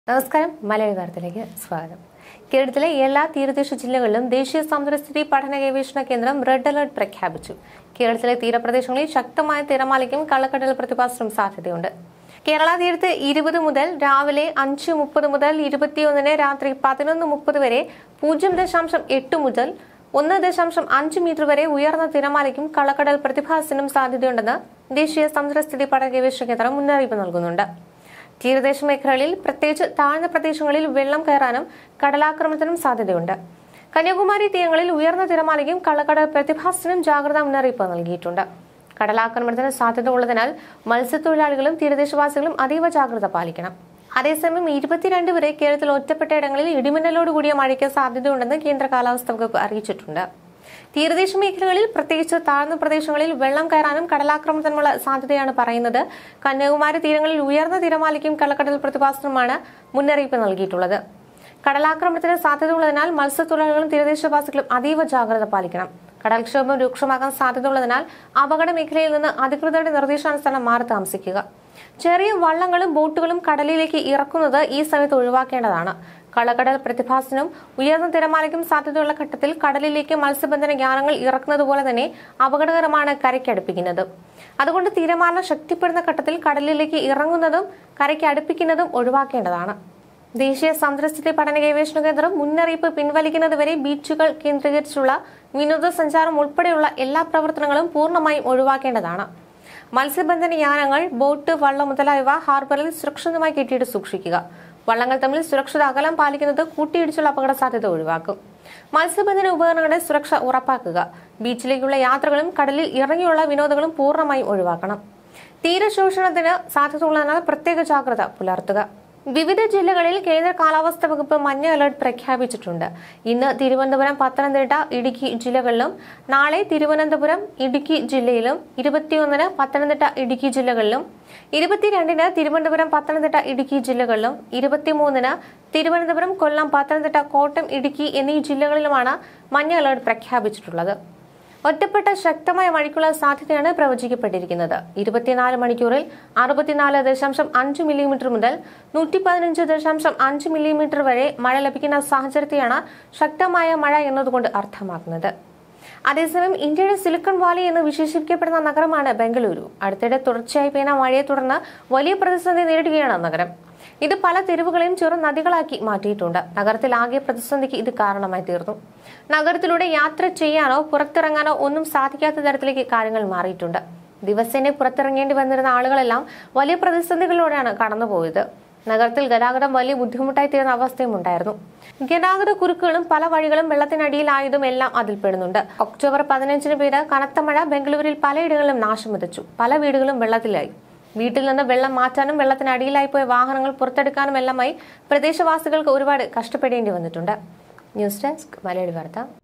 നമസ്കാരം മലയാളി വാർത്തയിലേക്ക് സ്വാഗതം കേരളത്തിലെ എല്ലാ തീരദേശ ജില്ലകളിലും ദേശീയ സമുദ്രസ്ഥിതി പഠന ഗവേഷണ കേന്ദ്രം റെഡ് അലർട്ട് പ്രഖ്യാപിച്ചു കേരളത്തിലെ തീരപ്രദേശങ്ങളിൽ ശക്തമായ തിരമാലയ്ക്കും കള്ളക്കടൽ പ്രതിഭാസത്തിനും സാധ്യതയുണ്ട് കേരള തീരത്ത് ഇരുപത് മുതൽ രാവിലെ അഞ്ച് മുപ്പത് മുതൽ ഇരുപത്തിയൊന്നിന് രാത്രി പതിനൊന്ന് മുപ്പത് വരെ പൂജ്യം ദശാംശം എട്ട് മുതൽ ഒന്ന് ദശാംശം അഞ്ച് മീറ്റർ വരെ ഉയർന്ന തിരമാലയ്ക്കും കള്ളക്കടൽ പ്രതിഭാസത്തിനും സാധ്യതയുണ്ടെന്ന് ദേശീയ സമുദ്രസ്ഥിതി പഠന ഗവേഷണ കേന്ദ്രം മുന്നറിയിപ്പ് നൽകുന്നുണ്ട് തീരദേശ മേഖലകളിൽ പ്രത്യേകിച്ച് താഴ്ന്ന പ്രദേശങ്ങളിൽ വെള്ളം കയറാനും കടലാക്രമണത്തിനും സാധ്യതയുണ്ട് കന്യാകുമാരി തീരങ്ങളിൽ ഉയർന്ന തിരമാലയ്ക്കും കള്ളക്കടൽ പ്രതിഭാസത്തിനും ജാഗ്രതാ മുന്നറിയിപ്പ് നൽകിയിട്ടുണ്ട് കടലാക്രമണത്തിന് സാധ്യത ഉള്ളതിനാൽ മത്സ്യത്തൊഴിലാളികളും തീരദേശവാസികളും അതീവ ജാഗ്രത പാലിക്കണം അതേസമയം ഇരുപത്തിരണ്ട് വരെ കേരളത്തിൽ ഒറ്റപ്പെട്ട ഇടങ്ങളിൽ ഇടിമിന്നലോട് കൂടിയ മഴയ്ക്ക് സാധ്യതയുണ്ടെന്ന് കേന്ദ്ര കാലാവസ്ഥാ വകുപ്പ് അറിയിച്ചിട്ടുണ്ട് തീരദേശ മേഖലകളിൽ പ്രത്യേകിച്ച് താഴ്ന്ന പ്രദേശങ്ങളിൽ വെള്ളം കയറാനും കടലാക്രമണത്തിനുമുള്ള സാധ്യതയാണ് പറയുന്നത് കന്യാകുമാരി തീരങ്ങളിൽ ഉയർന്ന തിരമാലയ്ക്കും കള്ളക്കടൽ പ്രതിഭാസത്തിനുമാണ് മുന്നറിയിപ്പ് നൽകിയിട്ടുള്ളത് കടലാക്രമണത്തിന് സാധ്യതയുള്ളതിനാൽ മത്സ്യത്തൊഴിലാളികളും തീരദേശവാസികളും അതീവ ജാഗ്രത പാലിക്കണം കടൽക്ഷോഭം രൂക്ഷമാകാൻ സാധ്യതയുള്ളതിനാൽ അപകട മേഖലയിൽ നിന്ന് അധികൃതരുടെ നിർദ്ദേശാനുസരണം മാറി താമസിക്കുക ചെറിയ വള്ളങ്ങളും ബോട്ടുകളും കടലിലേക്ക് ഇറക്കുന്നത് ഈ സമയത്ത് ഒഴിവാക്കേണ്ടതാണ് കള്ളക്കടൽ പ്രതിഭാസത്തിനും ഉയർന്ന തിരമാലയ്ക്കും സാധ്യതയുള്ള ഘട്ടത്തിൽ കടലിലേക്ക് മത്സ്യബന്ധന യാനങ്ങൾ ഇറക്കുന്നത് പോലെ തന്നെ അപകടകരമാണ് കരയ്ക്ക് അടുപ്പിക്കുന്നത് അതുകൊണ്ട് തിരമാല ശക്തിപ്പെടുന്ന ഘട്ടത്തിൽ കടലിലേക്ക് ഇറങ്ങുന്നതും കരയ്ക്ക് അടുപ്പിക്കുന്നതും ഒഴിവാക്കേണ്ടതാണ് ദേശീയ സമുദ്രസ്ഥിതി പഠന ഗവേഷണ കേന്ദ്രം മുന്നറിയിപ്പ് പിൻവലിക്കുന്നതുവരെ ബീച്ചുകൾ കേന്ദ്രീകരിച്ചുള്ള വിനോദസഞ്ചാരം ഉൾപ്പെടെയുള്ള എല്ലാ പ്രവർത്തനങ്ങളും പൂർണ്ണമായും ഒഴിവാക്കേണ്ടതാണ് മത്സ്യബന്ധന യാനങ്ങൾ ബോട്ട് വള്ളം മുതലായവ ഹാർബറിൽ സുരക്ഷിതമായി കെട്ടിയിട്ട് സൂക്ഷിക്കുക വള്ളങ്ങൾ തമ്മിൽ സുരക്ഷിത അകലം പാലിക്കുന്നത് കൂട്ടിയിടിച്ചുള്ള അപകട സാധ്യത ഒഴിവാക്കും മത്സ്യബന്ധന ഉപകരണങ്ങളുടെ സുരക്ഷ ഉറപ്പാക്കുക ബീച്ചിലേക്കുള്ള യാത്രകളും കടലിൽ ഇറങ്ങിയുള്ള വിനോദങ്ങളും പൂർണ്ണമായും ഒഴിവാക്കണം തീരശോഷണത്തിന് സാധ്യതയുള്ളതിനാൽ പ്രത്യേക ജാഗ്രത പുലർത്തുക വിവിധ ജില്ലകളിൽ കേന്ദ്ര കാലാവസ്ഥാ വകുപ്പ് മഞ്ഞ അലർട്ട് പ്രഖ്യാപിച്ചിട്ടുണ്ട് ഇന്ന് തിരുവനന്തപുരം പത്തനംതിട്ട ഇടുക്കി ജില്ലകളിലും നാളെ തിരുവനന്തപുരം ഇടുക്കി ജില്ലയിലും ഇരുപത്തിയൊന്നിന് പത്തനംതിട്ട ഇടുക്കി ജില്ലകളിലും ഇരുപത്തിരണ്ടിന് തിരുവനന്തപുരം പത്തനംതിട്ട ഇടുക്കി ജില്ലകളിലും ഇരുപത്തിമൂന്നിന് തിരുവനന്തപുരം കൊല്ലം പത്തനംതിട്ട കോട്ടയം ഇടുക്കി എന്നീ ജില്ലകളിലുമാണ് മഞ്ഞ അലർട്ട് പ്രഖ്യാപിച്ചിട്ടുള്ളത് ഒറ്റപ്പെട്ട ശക്തമായ മഴയ്ക്കുള്ള സാധ്യതയാണ് പ്രവചിക്കപ്പെട്ടിരിക്കുന്നത് ഇരുപത്തിനാല് മണിക്കൂറിൽ അറുപത്തിനാല് ദശാംശം അഞ്ച് മില്ലിമീറ്റർ മുതൽ നൂറ്റി പതിനഞ്ച് ദശാംശം അഞ്ച് മില്ലിമീറ്റർ വരെ മഴ ലഭിക്കുന്ന സാഹചര്യത്തെയാണ് ശക്തമായ മഴ എന്നതുകൊണ്ട് അർത്ഥമാക്കുന്നത് അതേസമയം ഇന്ത്യയുടെ സിലിക്കൺ വാലി എന്ന് വിശേഷിപ്പിക്കപ്പെടുന്ന നഗരമാണ് ബംഗളൂരു അടുത്തിടെ തുടർച്ചയായി പെയ്യുന്ന മഴയെ തുടർന്ന് വലിയ പ്രതിസന്ധി നേരിടുകയാണ് നഗരം ഇത് പല തെരുവുകളെയും ചെറു നദികളാക്കി മാറ്റിയിട്ടുണ്ട് നഗരത്തിൽ ആകെ പ്രതിസന്ധിക്ക് ഇത് കാരണമായി തീർന്നു നഗരത്തിലൂടെ യാത്ര ചെയ്യാനോ പുറത്തിറങ്ങാനോ ഒന്നും സാധിക്കാത്ത തരത്തിലേക്ക് കാര്യങ്ങൾ മാറിയിട്ടുണ്ട് ദിവസേന പുറത്തിറങ്ങേണ്ടി വന്നിരുന്ന ആളുകളെല്ലാം വലിയ പ്രതിസന്ധികളിലൂടെയാണ് കടന്നുപോയത് നഗരത്തിൽ ഗതാഗതം വലിയ ബുദ്ധിമുട്ടായി തീർന്ന അവസ്ഥയും ഉണ്ടായിരുന്നു ഗതാഗത കുരുക്കുകളും പല വഴികളും വെള്ളത്തിനടിയിലായതും എല്ലാം അതിൽപ്പെടുന്നുണ്ട് ഒക്ടോബർ പതിനഞ്ചിന് പെയ്ത കനത്ത മഴ ബംഗളൂരിൽ പലയിടങ്ങളിലും നാശം വിതച്ചു പല വീടുകളും വെള്ളത്തിലായി വീട്ടിൽ നിന്ന് വെള്ളം മാറ്റാനും വെള്ളത്തിനടിയിലായി പോയ വാഹനങ്ങൾ പുറത്തെടുക്കാനും എല്ലാമായി പ്രദേശവാസികൾക്ക് ഒരുപാട് കഷ്ടപ്പെടേണ്ടി വന്നിട്ടുണ്ട് ന്യൂസ് ഡെസ്ക് മലയാളി വാർത്ത